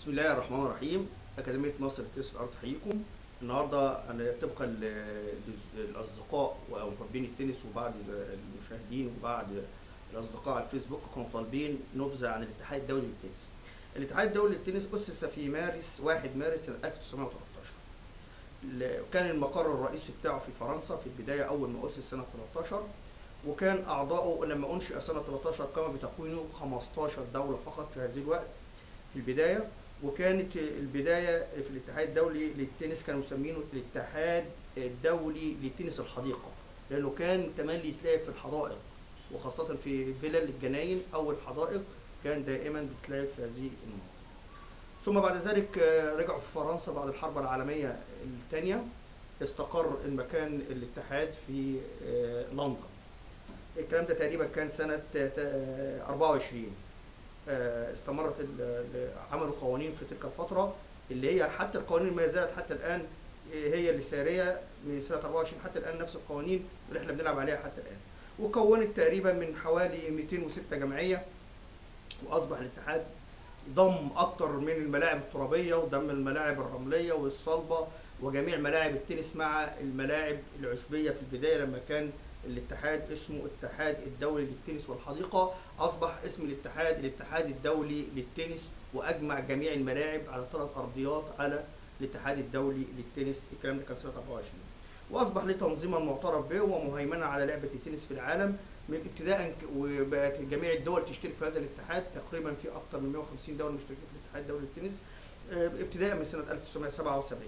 بسم الله الرحمن الرحيم أكاديمية مصر للتنس الأرض تحييكم النهارده أنا طبقا ل- للأصدقاء ومحبين التنس وبعض المشاهدين وبعض الأصدقاء على الفيسبوك كانوا طالبين نبذة عن الاتحاد الدولي للتنس. الاتحاد الدولي للتنس أسس في مارس 1 مارس سنة 1913 ل- كان المقر الرئيسي بتاعه في فرنسا في البداية أول ما أسس سنة 13 وكان أعضاؤه لما أنشئ سنة 13 قام بتكوينه 15 دولة فقط في هذه الوقت في البداية وكانت البداية في الاتحاد الدولي للتنس كانوا مسمينه الاتحاد الدولي لتنس الحديقة لأنه كان تملي يتلعب في الحدائق وخاصة في فيلل الجناين أو الحدائق كان دائما بتلعب في هذه المناطق ثم بعد ذلك آه، رجعوا في فرنسا بعد الحرب العالمية الثانية استقر المكان الاتحاد في آه، لندن الكلام ده تقريبا كان سنة آه، 24 آه، استمرت ال- ال- عملوا قوانين في تلك الفترة اللي هي حتى القوانين ما زالت حتى الآن آه، هي اللي سارية من سنة 24 حتى الآن نفس القوانين اللي احنا بنلعب عليها حتى الآن وكونت تقريبا من حوالي 206 جمعية وأصبح الاتحاد ضم أكتر من الملاعب الترابية وضم الملاعب الرملية والصلبة وجميع ملاعب التنس مع الملاعب العشبية في البداية لما كان الاتحاد اسمه اتحاد الدولي للتنس والحديقة أصبح اسم الاتحاد الاتحاد الدولي للتنس وأجمع جميع الملاعب على ثلاث أرضيات على الاتحاد الدولي للتنس الكلام ده كان سنة 24 وأصبح له تنظيما معترف به ومهيمنا على لعبة التنس في العالم من ابتداء ك- وبقت جميع الدول تشترك في هذا الاتحاد تقريبا في أكثر من 150 دولة مشتركين في الاتحاد الدولي للتنس آه، ابتداء من سنة 1977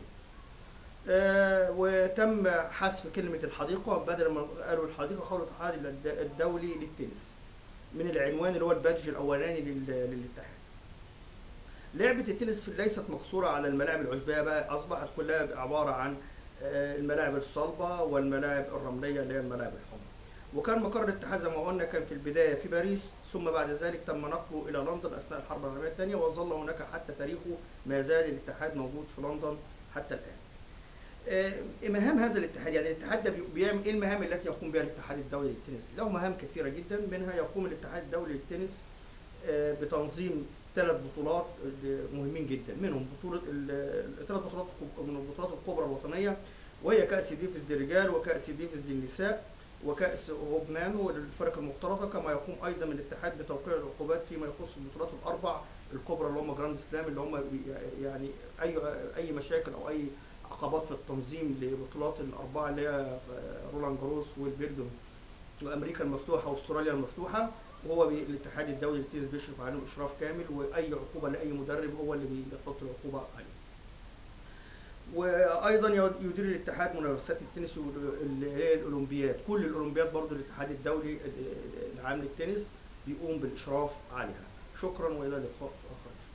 آه، وتم حذف كلمة الحديقة بدل ما قالوا الحديقة قالوا الاتحاد الد- الدولي للتنس من العنوان اللي هو البادج الأولاني لل- للاتحاد. لعبة التنس ليست مقصورة على الملاعب العشبية بقى أصبحت كلها عبارة عن آه، الملاعب الصلبة والملاعب الرملية اللي هي الملاعب الحمراء. وكان مقر الاتحاد زي ما قلنا كان في البداية في باريس ثم بعد ذلك تم نقله إلى لندن أثناء الحرب العالمية الثانية وظل هناك حتى تاريخه ما زال الاتحاد موجود في لندن حتى الآن. آه، مهام هذا الاتحاد يعني الاتحاد ده بي- بيعمل ايه المهام التي يقوم بها الاتحاد الدولي للتنس؟ له مهام كثيره جدا منها يقوم الاتحاد الدولي للتنس آه، بتنظيم ثلاث بطولات آه، مهمين جدا منهم بطوله الثلاث بطولات الكب- من البطولات الكبرى الوطنيه وهي كاس ديفيس للرجال وكاس ديفيس للنساء وكاس هوبمان والفرق المختلطه كما يقوم ايضا الاتحاد بتوقيع العقوبات فيما يخص البطولات الاربع الكبرى اللي هم جراند سلام اللي هم بي- يعني اي اي مشاكل او اي عقبات في التنظيم لبطولات الاربعه اللي هي رولان جروس والبيردون وامريكا المفتوحه واستراليا المفتوحه وهو بي- الاتحاد الدولي للتنس بيشرف عليهم اشراف كامل واي عقوبه لاي مدرب هو اللي بيحط العقوبه عليه. وايضا يد- يدير الاتحاد منافسات التنس وال- اللي هي الاولمبياد كل الاولمبياد برضو الاتحاد الدولي العام للتنس بيقوم بالاشراف عليها شكرا والى اللقاء في اخر